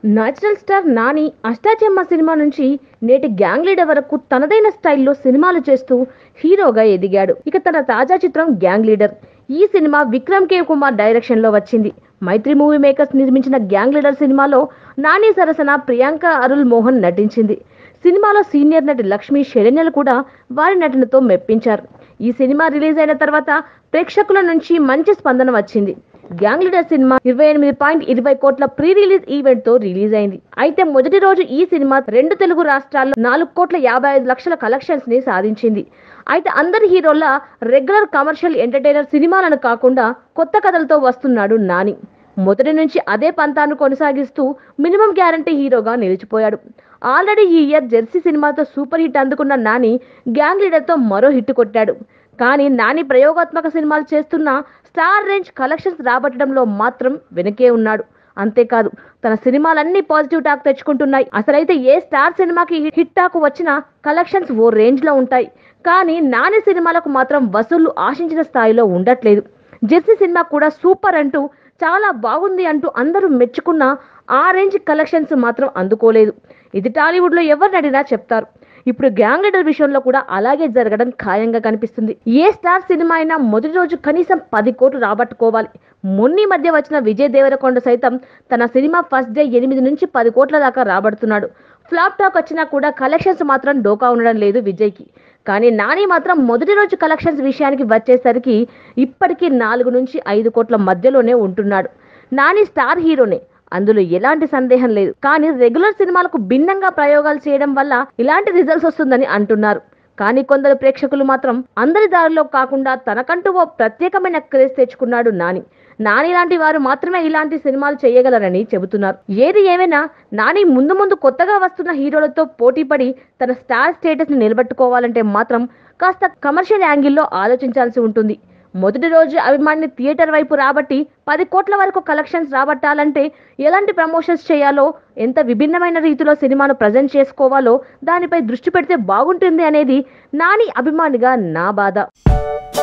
natural star Nani Ashtachamma cinema నుంచి నేటి gang leader వరకు తనదైన స్టైల్లో సినిమాలు చేస్తూ హీరోగా ఎదిగాడు ఇక తన తాజా చిత్రం గ్యాంగ్ లీడర్ ఈ cinema Vikram K Kumar direction లో వచ్చింది మైత్రి మూవీ మేకర్స్ నిర్మించిన గ్యాంగ్ లీడర్ సినిమాలో నాని సరసన ప్రియాంక అరుల్ మోహన్ నటించింది సినిమాలో సీనియర్ నటి లక్ష్మి శరణ్యలు కూడా వారి నటనతో మెప్పించారు ఈ సినిమా రిలీజ్ అయిన తర్వాత ప్రేక్షకుల నుంచి మంచి స్పందన వచ్చింది గ్యాంగ్ లీడర్ సినిమా ఇరవై ఎనిమిది పాయింట్ ఇరవై కోట్ల ప్రీ రిలీజ్ ఈవెంట్ తో రిలీజ్ అయింది అయితే మొదటి రోజు ఈ సినిమా రెండు తెలుగు రాష్ట్రాల్లో నాలుగు కోట్ల యాభై ఐదు లక్షల కలెక్షన్స్ ని సాధించింది అయితే అందరి హీరోల రెగ్యులర్ కమర్షియల్ ఎంటర్టైనర్ సినిమాలను కాకుండా కొత్త కథలతో వస్తున్నాడు నాని మొదటి నుంచి అదే పంతాను కొనసాగిస్తూ మినిమం గ్యారంటీ హీరోగా నిలిచిపోయాడు ఆల్రెడీ ఈ ఇయర్ జెర్సీ సినిమాతో సూపర్ హిట్ అందుకున్న నాని గ్యాంగ్ లీడర్తో మరో హిట్ కొట్టాడు కానీ నాని ప్రయోగాత్మక సినిమాలు చేస్తున్న స్టార్ రేంజ్ కలెక్షన్స్ రాబట్టడంలో మాత్రం వెనకే ఉన్నాడు అంతేకాదు తన సినిమాలన్నీ పాజిటివ్ టాక్ తెచ్చుకుంటున్నాయి అసలైతే ఏ స్టార్ సినిమాకి హిట్ టాక్ వచ్చినా కలెక్షన్స్ ఓ రేంజ్ లో ఉంటాయి కానీ నాని సినిమాలకు మాత్రం వసూళ్లు ఆశించిన స్థాయిలో ఉండట్లేదు జెర్సీ సినిమా కూడా సూపర్ అంటూ చాలా బాగుంది అంటూ అందరూ మెచ్చుకున్న ఆ రేంజ్ కలెక్షన్స్ మాత్రం అందుకోలేదు ఇది టాలీవుడ్ లో ఎవరు నడినా చెప్తారు ఇప్పుడు గ్యాంగ్ లీడర్ విషయంలో కూడా అలాగే జరగడం ఖాయంగా కనిపిస్తుంది ఏ స్టార్ సినిమా అయినా మొదటి రోజు కనీసం పది కోట్లు రాబట్టుకోవాలి మొన్ని మధ్య వచ్చిన విజయ్ దేవరకొండ సైతం తన సినిమా ఫస్ట్ డే ఎనిమిది నుంచి పది కోట్ల దాకా రాబడుతున్నాడు ఫ్లాప్ టాక్ వచ్చినా కూడా కలెక్షన్స్ మాత్రం డోకా ఉండడం లేదు విజయ్కి కానీ నాని మాత్రం మొదటి రోజు కలెక్షన్స్ విషయానికి వచ్చేసరికి ఇప్పటికీ నాలుగు నుంచి ఐదు కోట్ల మధ్యలోనే ఉంటున్నాడు నాని స్టార్ హీరోనే అందులో ఎలాంటి సందేహం లేదు కానీ రెగ్యులర్ సినిమాలకు భిన్నంగా ప్రయోగాలు చేయడం వల్ల ఇలాంటి రిజల్ట్స్ వస్తుందని అంటున్నారు కానీ కొందరు ప్రేక్షకులు మాత్రం అందరి దారిలో కాకుండా తనకంటూ ఓ ప్రత్యేకమైన క్రేజ్ తెచ్చుకున్నాడు నాని నాని లాంటి వారు మాత్రమే ఇలాంటి సినిమాలు చేయగలరని చెబుతున్నారు ఏది ఏమైనా నాని ముందు ముందు కొత్తగా వస్తున్న హీరోలతో పోటీపడి తన స్టార్ స్టేటస్ ని నిలబెట్టుకోవాలంటే మాత్రం కాస్త కమర్షియల్ యాంగిల్లో ఆలోచించాల్సి ఉంటుంది మొదటి రోజు అభిమాని థియేటర్ వైపు రాబట్టి పది కోట్ల వరకు కలెక్షన్స్ రాబట్టాలంటే ఎలాంటి ప్రమోషన్స్ చేయాలో ఎంత విభిన్నమైన రీతిలో సినిమాను ప్రజెంట్ చేసుకోవాలో దానిపై దృష్టి పెడితే బాగుంటుంది అనేది నాని అభిమానిగా నా బాధ